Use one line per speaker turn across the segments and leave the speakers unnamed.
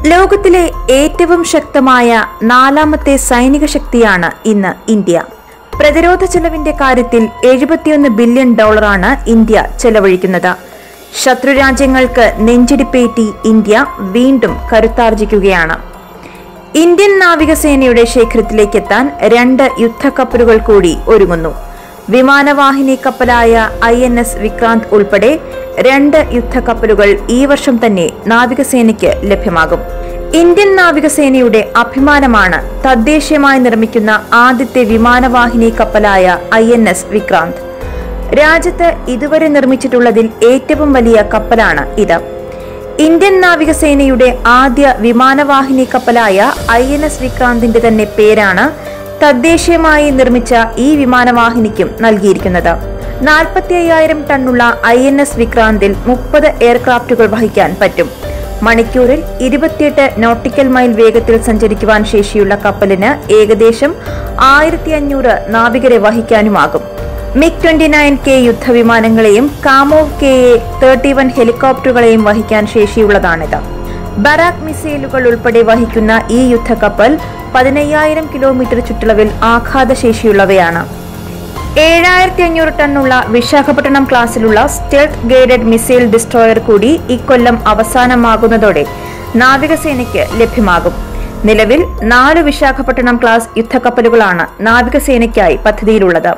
ലോകത്തിലെ ഏറ്റവും ശക്തമായ നാലാമത്തെ സൈനിക ശക്തിയാണ് ഇന്ന് ഇന്ത്യ പ്രതിരോധ ചെലവിന്റെ കാര്യത്തിൽ എഴുപത്തിയൊന്ന് ബില്യൺ ഡോളറാണ് ഇന്ത്യ ചെലവഴിക്കുന്നത് ശത്രുരാജ്യങ്ങൾക്ക് നെഞ്ചിടിപ്പേറ്റി ഇന്ത്യ വീണ്ടും കരുത്താർജിക്കുകയാണ് ഇന്ത്യൻ നാവികസേനയുടെ ശേഖരത്തിലേക്ക് എത്താൻ രണ്ട് യുദ്ധക്കപ്പലുകൾ കൂടി ഒരുങ്ങുന്നു വിമാനവാഹിനി കപ്പലായ ഐ എൻ എസ് വിക്രാന്ത് ഉൾപ്പെടെ രണ്ട് യുദ്ധക്കപ്പലുകൾ ഈ വർഷം തന്നെ നാവികസേനയ്ക്ക് ലഭ്യമാകും ഇന്ത്യൻ നാവികസേനയുടെ അഭിമാനമാണ് തദ്ദേശീയമായി നിർമ്മിക്കുന്ന ആദ്യത്തെ വിമാനവാഹിനി കപ്പലായ ഐ എൻ എസ് വിക്രാന്ത് രാജ്യത്ത് ഇതുവരെ നിർമ്മിച്ചിട്ടുള്ളതിൽ ഏറ്റവും വലിയ കപ്പലാണ് ഇത് ഇന്ത്യൻ നാവികസേനയുടെ ആദ്യ വിമാനവാഹിനി കപ്പലായ ഐ എൻ എസ് വിക്രാന്തിന്റെ തന്നെ പേരാണ് തദ്ദേശീയമായി നിർമ്മിച്ച ഈ വിമാനവാഹിനിക്കും നൽകിയിരിക്കുന്നത് നാൽപ്പത്തി അയ്യായിരം ടണ്ണുള്ള ഐ എൻ എസ് വിക്രാന്തിൽ മുപ്പത് എയർക്രാഫ്റ്റുകൾ വഹിക്കാൻ പറ്റും മണിക്കൂറിൽ ഇരുപത്തിയെട്ട് നോട്ടിക്കൽ മൈൽ വേഗത്തിൽ സഞ്ചരിക്കുവാൻ ശേഷിയുള്ള കപ്പലിന് ഏകദേശം ആയിരത്തി അഞ്ഞൂറ് നാവികരെ വഹിക്കാനുമാകും മിഗ് ട്വന്റി നയൻ കെ യുദ്ധവിമാനങ്ങളെയും Kamov K A thirty one ഹെലികോപ്റ്ററുകളെയും വഹിക്കാൻ ശേഷിയുള്ളതാണിത് ബറാക് മിസൈലുകൾ ഉൾപ്പെടെ വഹിക്കുന്ന ഈ യുദ്ധക്കപ്പൽ പതിനയ്യായിരം കിലോമീറ്റർ ചുറ്റളവിൽ ആഘാതശേഷിയുള്ളവയാണ് ഏഴായിരത്തി അഞ്ഞൂറ് ടണ്ണുള്ള വിശാഖപട്ടണം ക്ലാസ്സിലുള്ള സ്റ്റെൽത്ത് ഗൈഡഡ് മിസൈൽ ഡിസ്ട്രോയർ കൂടി ഇക്കൊല്ലം അവസാനമാകുന്നതോടെ നാവികസേനയ്ക്ക് ലഭ്യമാകും നിലവിൽ നാല് വിശാഖപട്ടണം ക്ലാസ് യുദ്ധക്കപ്പലുകളാണ് നാവികസേനയ്ക്കായി പദ്ധതിയിലുള്ളത്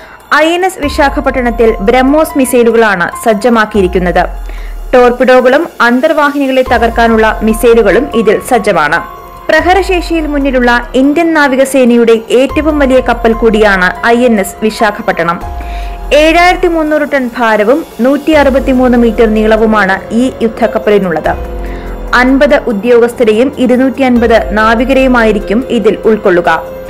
ഐ എൻ എസ് വിശാഖപട്ടണത്തിൽ ബ്രഹ്മോസ് മിസൈലുകളാണ് സജ്ജമാക്കിയിരിക്കുന്നത് ടോർപിഡോകളും അന്തർവാഹിനികളെ തകർക്കാനുള്ള മിസൈലുകളും ഇതിൽ സജ്ജമാണ് പ്രഹരശേഷിയിൽ മുന്നിലുള്ള ഇന്ത്യൻ നാവികസേനയുടെ ഏറ്റവും വലിയ കപ്പൽ കൂടിയാണ് ഐ എൻ എസ് വിശാഖപട്ടണം ഏഴായിരത്തി മുന്നൂറ് ടൺ ഭാരവും നൂറ്റി അറുപത്തിമൂന്ന് മീറ്റർ നീളവുമാണ് ഈ യുദ്ധക്കപ്പലിനുള്ളത് അൻപത് ഉദ്യോഗസ്ഥരെയും ഇരുന്നൂറ്റി അൻപത് നാവികരെയുമായിരിക്കും ഇതിൽ ഉൾക്കൊള്ളുക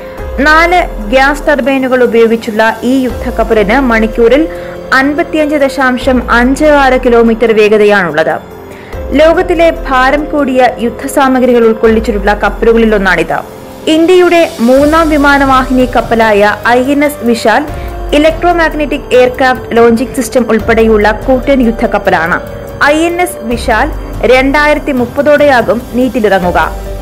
നാല് ഗ്യാസ് ടർബൈനുകൾ ഉപയോഗിച്ചുള്ള ഈ യുദ്ധക്കപ്പലിന് മണിക്കൂറിൽ അൻപത്തിയഞ്ച് ദശാംശം അഞ്ച് ആറ് കിലോമീറ്റർ വേഗതയാണുള്ളത് ലോകത്തിലെ ഭാരം കൂടിയ യുദ്ധസാമഗ്രികൾ ഉൾക്കൊള്ളിച്ചിട്ടുള്ള കപ്പലുകളിലൊന്നാണിത് ഇന്ത്യയുടെ മൂന്നാം വിമാനവാഹിനി കപ്പലായ I N S Vishal electromagnetic aircraft launching system ഉൾപ്പെടെയുള്ള കൂറ്റൻ യുദ്ധക്കപ്പലാണ് ഐ എൻ എസ് വിശാൽ രണ്ടായിരത്തി മുപ്പതോടെയാകും നീറ്റിലിറങ്ങുക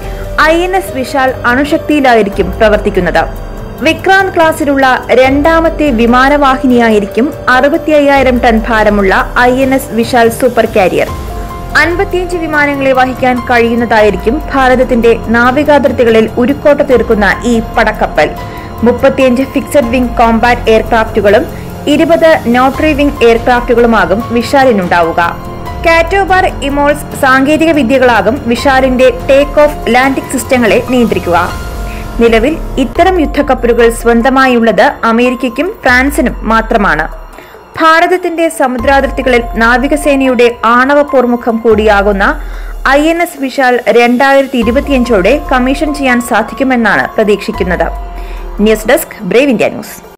ഐ എൻ എസ് വിശാൽ അണുശക്തിയിലായിരിക്കും പ്രവർത്തിക്കുന്നത് വിക്രാന്ത് ക്ലാസ്സിലുള്ള രണ്ടാമത്തെ വിമാനവാഹിനിയായിരിക്കും അറുപത്തി അയ്യായിരം ടൺ ഭാരമുള്ള I N S Vishal super carrier അൻപത്തിയഞ്ച് വിമാനങ്ങളെ വഹിക്കാൻ കഴിയുന്നതായിരിക്കും ഭാരതത്തിന്റെ നാവികാതിർത്തികളിൽ ഉരുക്കോട്ട തീർക്കുന്ന ഈ പടക്കപ്പൽ മുപ്പത്തിയഞ്ച് ഫിക്സഡ് വിംഗ് കോമ്പാറ്റ് എയർക്രാഫ്റ്റുകളും ഇരുപത് നോട്ടറി വിംഗ് എയർക്രാഫ്റ്റുകളുമാകും വിശാലിനുണ്ടാവുക കാറ്റോബാർ ഇമോൾസ് സാങ്കേതിക വിദ്യകളാകും വിശാലിന്റെ ടേക്ക് ഓഫ് ലാൻഡിംഗ് സിസ്റ്റങ്ങളെ നിയന്ത്രിക്കുക നിലവിൽ ഇത്തരം യുദ്ധക്കപ്പലുകൾ സ്വന്തമായുള്ളത് അമേരിക്കയ്ക്കും ഫ്രാൻസിനും മാത്രമാണ് ഭാരതത്തിന്റെ സമുദ്രാതിർത്തികളിൽ നാവികസേനയുടെ ആണവ പോർമുഖം കൂടിയാകുന്ന ഐ എൻ എസ് വിശാൽ രണ്ടായിരത്തി ഇരുപത്തിയഞ്ചോടെ കമ്മീഷൻ ചെയ്യാൻ സാധിക്കുമെന്നാണ് പ്രതീക്ഷിക്കുന്നത് news desk brave India news